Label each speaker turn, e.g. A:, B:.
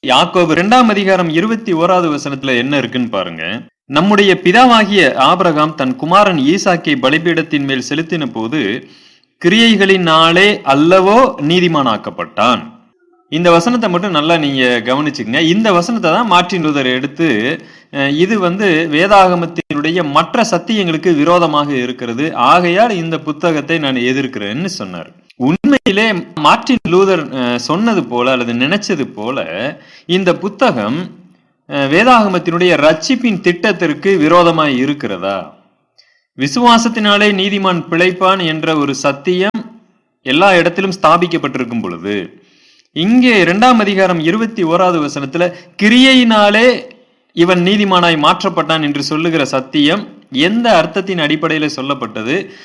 A: யாக்கோபு இரண்டாம் அதிகாரம் இருபத்தி ஓராவது வசனத்துல என்ன இருக்குன்னு பாருங்க நம்முடைய பிதாவாகிய ஆபிரகாம் தன் குமாரன் ஈசாக்கை பலிபீடத்தின் மேல் செலுத்தின போது கிரியைகளினாலே அல்லவோ நீதிமானாக்கப்பட்டான் இந்த வசனத்தை மட்டும் நல்லா நீங்க கவனிச்சுக்கங்க இந்த வசனத்தை தான் மார்ட்டின் லூதர் எடுத்து அஹ், இது வந்து வேதாகமத்தினுடைய மற்ற சத்தியங்களுக்கு விரோதமாக இருக்கிறது ஆகையால் இந்த புத்தகத்தை நான் எதிர்க்கிறேன்னு சொன்னார் உண்மையிலே மார்ட்டின் லூதர் அஹ், சொன்னது போல அல்லது நினைச்சது போல இந்த புத்தகம் அஹ், வேதாகமத்தினுடைய ரட்சிப்பின் திட்டத்திற்கு விரோதமாய் இருக்கிறதா விசுவாசத்தினாலே நீதிமான் பிழைப்பான் என்ற ஒரு சத்தியம் எல்லா இடத்திலும் ஸ்தாபிக்கப்பட்டிருக்கும் பொழுது இங்கே இரண்டாம் அதிகாரம் இருபத்தி ஓராவது வசனத்துல கிரியையினாலே இவன் நீதிமானாய் மாற்றப்பட்டான் என்று சொல்லுகிற சத்தியம் எந்த அர்த்தத்தின் அடிப்படையில சொல்லப்பட்டது